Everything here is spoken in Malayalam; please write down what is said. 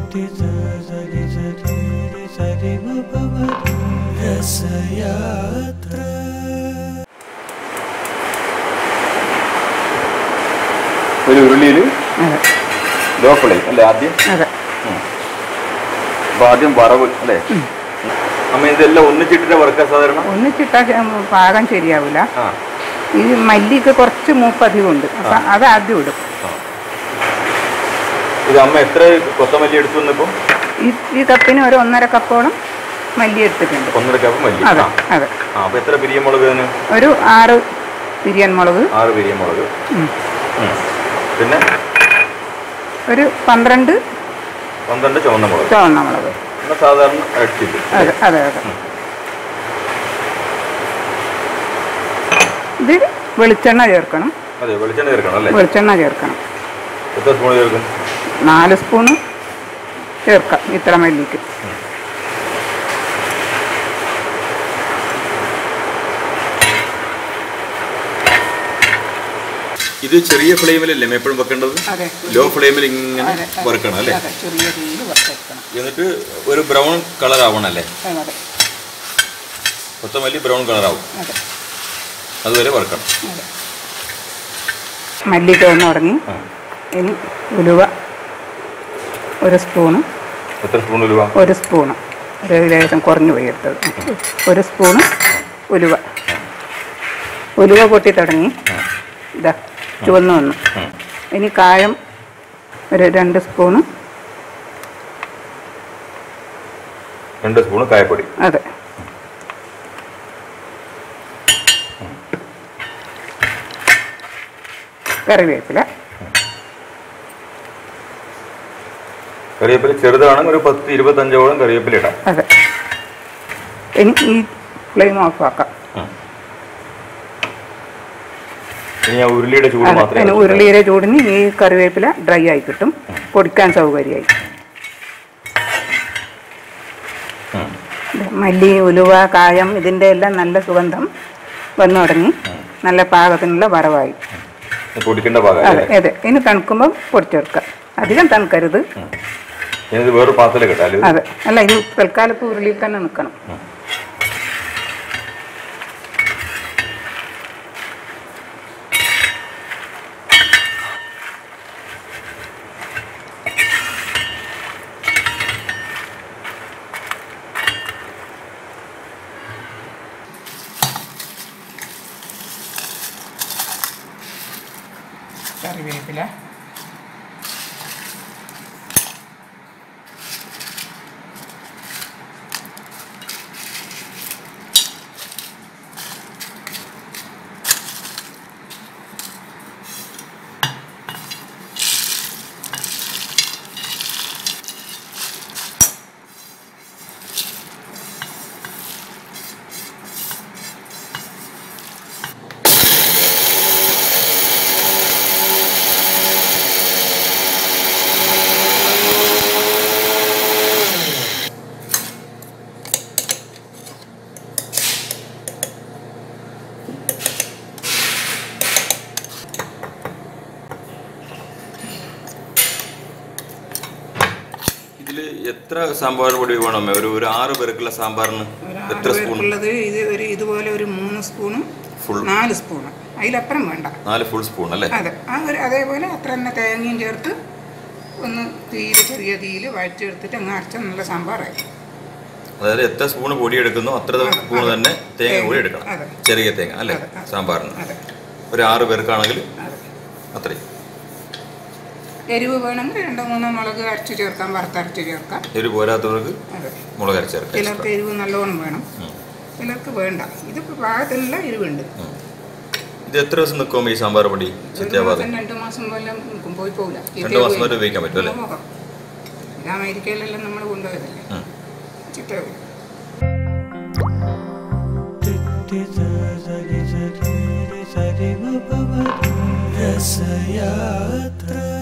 ഒരു ഉരുളിയിൽ അതെ ലോ ഫ്ലെയിം അല്ലേ ആദ്യം അതെ അപ്പൊ ആദ്യം വറവ് അല്ലേ അമ്മ ഇതെല്ലാം ഒന്നിച്ചിട്ടിട്ട് വറുക്കാൻ സാധാരണ ഒന്നിച്ചിട്ടാൽ പാകം ശരിയാവില്ല ആ ഈ മല്ലിക്ക് കുറച്ച് മൂപ്പധികമുണ്ട് അപ്പം അത് ആദ്യം ഇടും ഇത് അമ്മ എത്ര കൊത്തമല്ലി എടുത്തു വന്നിപ്പം ഈ ഈ കപ്പിന് ഒരു ഒന്നര കപ്പോളം മല്ലി എടുത്തിട്ടുണ്ട് ഒന്നര കപ്പ് മല്ലി അതെ ആ അതെ ആ, അപ്പൊ എത്ര പിരിയമുളക് ഇതിന് ഒരു ആറ് പിരിയൻ മുളക് ആറ് പിരിയമുളക് ഉം. ഉം. പിന്നെ ഒരു പന്ത്രണ്ട് പന്ത്രണ്ട് ചുവന്ന മുളക് ചുവന്ന മുളക് പിന്നെ സാധാരണ അടിച്ചിട്ട് അതെ അതെ അതെ ഇത് വെളിച്ചെണ്ണ ചേർക്കണം അതെ വെളിച്ചെണ്ണ ചേർക്കണം അല്ലേ വെളിച്ചെണ്ണ ചേർക്കണം എത്ര സ്പൂൺ ചേർക്കും നാല് സ്പൂണ് ചേർക്കാം ഇത്ര മല്ലിക്ക് ഇത് ചെറിയ ഫ്ലെയിമിലല്ലേ എപ്പോഴും വെക്കേണ്ടത് അതെ ലോ ഫ്ലെയിമിൽ ഇങ്ങനെ അതെ, അതെ. വറുക്കണം അല്ലേ അതെ ചെറിയ രീതിയിൽ വറുത്തെടുക്കണം എന്നിട്ട് ഒരു ബ്രൗൺ കളർ ആവണം അല്ലേ അതെ കൊത്തമല്ലി ബ്രൗൺ കളർ ആവും അതെ അതുവരെ വറുക്കണം അതെ മല്ലി തോന്നു തുടങ്ങി ആ. ഇനി ഉലുവ ഒരു സ്പൂണ് എത്ര സ്പൂൺ ഉലുവ ഒരു സ്പൂണ് ഒരു ലേശം കുറഞ്ഞു പോയി എടുത്തത് ഒരു സ്പൂണ് ഉലുവ ഉലുവ പൊട്ടി തുടങ്ങി ഇതാ ചുവന്നു വന്നു ഉം. ഇനി കായം ഒരു രണ്ട് സ്പൂണ് രണ്ട് സ്പൂൺ കായപ്പൊടി അതെ കറിവേപ്പില കറിവേപ്പില ചെറുതാണെങ്കിൽ ഒരു പത്ത് ഇരുപത്തഞ്ചോളം കറിവേപ്പില ഇടാം അതെ ഇനി ഈ ഫ്ലെയിം ഓഫ് ആക്കാം ഉം. ഇനി ആ ഉരുളിയുടെ ചൂട് അതെ മാത്രമേ അതിന് ഉരുളിയുടെ ചൂടിന് ഈ കറിവേപ്പില ഡ്രൈ ആയി കിട്ടും പൊടിക്കാൻ സൗകര്യമായി ഉം. ഇത് മല്ലി ഉലുവ കായം ഇതിൻ്റെ എല്ലാം നല്ല സുഗന്ധം വന്നു തുടങ്ങി നല്ല പാകത്തിനുള്ള വറവായി ഇത് പൊടിക്കേണ്ട ഭാഗം അതെ അതെ ഇനി തണുക്കുമ്പോൾ പൊടിച്ചെടുക്കാം അധികം തണുക്കരുത് ഇനി ഇത് വേറെ പാത്രത്തിൽ കിട്ടാം അതെ അല്ല ഇനി തൽക്കാലം ഇപ്പോൾ ഉരുളിയിൽ തന്നെ നിൽക്കണം കറിവേപ്പില ഇതിൽ എത്ര സാമ്പാർ പൊടി വേണം ഒരു ഒരു ആറ് പേർക്കുള്ള സാമ്പാറിന് എത്ര സ്പൂൺ ഉള്ളത് ഇത് ഒരു ഇതുപോലെ ഒരു മൂന്ന് സ്പൂണും ഫുൾ നാല് സ്പൂണ് അതിലപ്പുറം വേണ്ട നാല് ഫുൾ സ്പൂൺ അല്ലേ അതെ ആ ഒരു അതേപോലെ അത്ര തന്നെ തേങ്ങയും ചേർത്ത് ഒന്ന് തീയിൽ ചെറിയ തീയിൽ വഴറ്റിയെടുത്തിട്ട് അങ്ങ് അരച്ച നല്ല സാമ്പാറായി അതായത് എത്ര സ്പൂൺ പൊടി എടുക്കുന്നോ അത്ര സ്പൂൺ തന്നെ തേങ്ങ കൂടി എടുക്കണം അതെ. ചെറിയ തേങ്ങ അല്ലേ അതെ, അതെ. സാമ്പാറിന് അതെ ഒരു ആറ് പേർക്കാണെങ്കിൽ അതെ അത്രയും എരിവ് വേണമെങ്കിൽ രണ്ടോ മൂന്നോ മുളക് അരച്ച് ചേർക്കാം വറുത്തരച്ച് ചേർക്കാം എരിവ് പോരാത്തവർക്ക് അതെ മുളക് അരച്ചേർക്കാം ചിലർക്ക് എരിവ് നല്ലോണം വേണം ഉം. ചിലർക്ക് വേണ്ട ഇതിപ്പോൾ പാകത്തിനുള്ള എരിവുണ്ട് ഉം. ഇത് എത്ര ദിവസം നിൽക്കും ഈ സാമ്പാർ പൊടി ഒരു സത്യാപാദം മാസം രണ്ട് മാസം പോലെ നിൽക്കും പോയി പോകില്ല രണ്ട് മാസം വരെ ഉപയോഗിക്കാൻ പറ്റും അല്ലേ ഇത് അമേരിക്കയിലെല്ലാം നമ്മൾ കൊണ്ടുപോയതല്ലേ ഉം. ചിത്ത പോയി രസയാത്ര